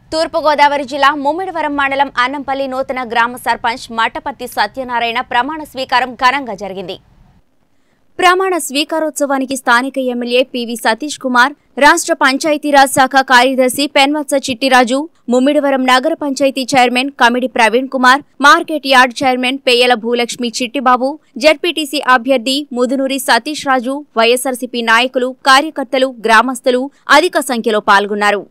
తూర్పుగోదావరి జిల్లా ముమ్మిడివరం మండలం అన్నంపల్లి నూతన గ్రామ సర్పంచ్ మట్టపర్తి సత్యనారాయణ ప్రమాణ స్వీకారం ఘనంగా జరిగింది ప్రమాణ స్వీకారోత్సవానికి స్థానిక ఎమ్మెల్యే పివి సతీష్ కుమార్ రాష్ట్ర పంచాయతీరాజ్ శాఖ కార్యదర్శి పెన్వత్స చిట్టిరాజు ముమ్మిడివరం నగర panchayat chairman Kamidi Praveen Kumar market yard chairman Peyyala Bhulakshmi Chittibabu ZPTC అభ్యర్థి ముదునూరి సతీష్ రాజు వైఎస్సార్సీపీ నాయకులు కార్యకర్తలు గ్రామస్తులు అధిక సంఖ్యలో పాల్గొన్నారు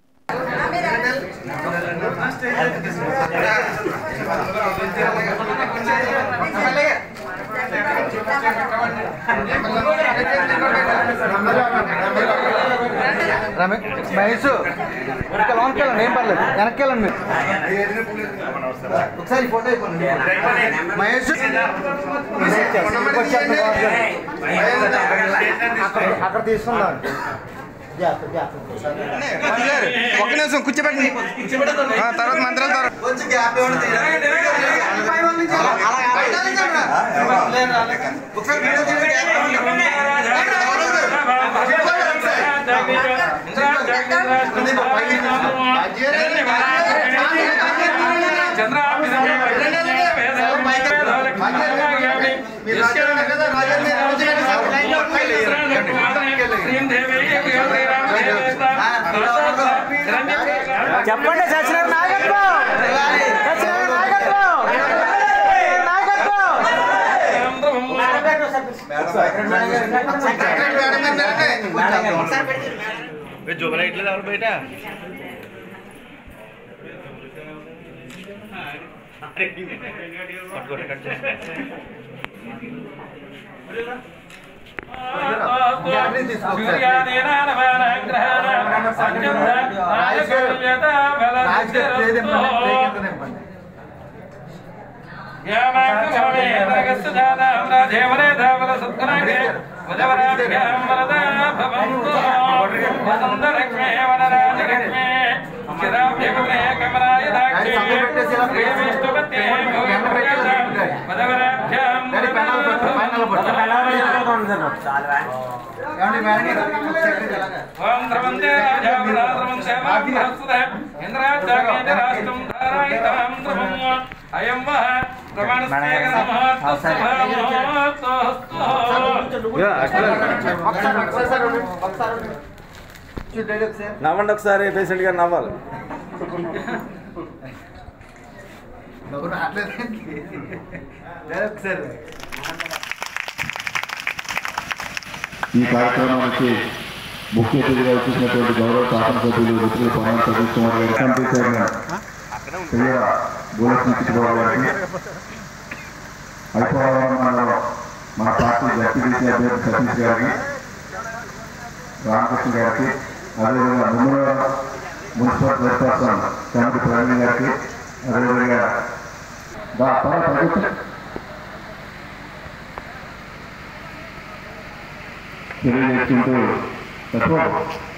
రమే మహేష్ ఇక్కడ లోన్కి వెళ్ళండి ఏం పర్లేదు వెనక్కి వెళ్ళండి మీరు ఒకసారి ఫోటో అయిపోయింది మహేష్ అక్కడ అక్కడ తీసుకుందాం ఒక్క నిమిషం కూర్చోబెట్టండి ఆ, తర్వాత మంత్రాలు తర్వాత కొంచెం గ్యాప్ ఇవ్వండి ఒకసారి వీడియో తీయండి, gap చెప్పండి సచిన నాయకత్వం సచిన నాయకత్వం నాయకత్వం ఏమండి మేడం గారు? ఒకసారి ఇలాగా. ఓం ద్రవంతే రాజా విరాద్రవం సేవాం ప్రస్తుత ఇంద్రాజాగేన రాష్ట్రం ధారాయితాం ద్రవం అయం వః ప్రమాణస్థేన నమః ఒకసారి ఒకసారి సార్ ఉండండి. ఒకసారి ఉండండి. చూడండి ఒకసారి నవ్వండి ఒకసారి పేషెంట్ గారు నవ్వాలి నవ్వు రావట్లేదండి. లేదు ఒకసారి ఈ కార్యక్రమానికి ముఖ్య అతిథిగా వచ్చేసినటువంటి గౌరవ శాసనసభ్యులు మిత్రులు పవన్ సతీష్ కుమార్ గారు కమిటీ చైర్మన్ పెయ్య గోలక్ష్మి చిట్టుబాబు గారికి అయిపోవడం మండలం మన పార్టీ జడ్పీటీసీ అభ్యర్థి సతీష్ గారికి రామకృష్ణ గారికి అదేవిధంగా Mummuru municipal chairperson committee Praveen గారికి అదేవిధంగా దా పర ప్రభుత్వం తెలియజేసుకుంటూ తత్వం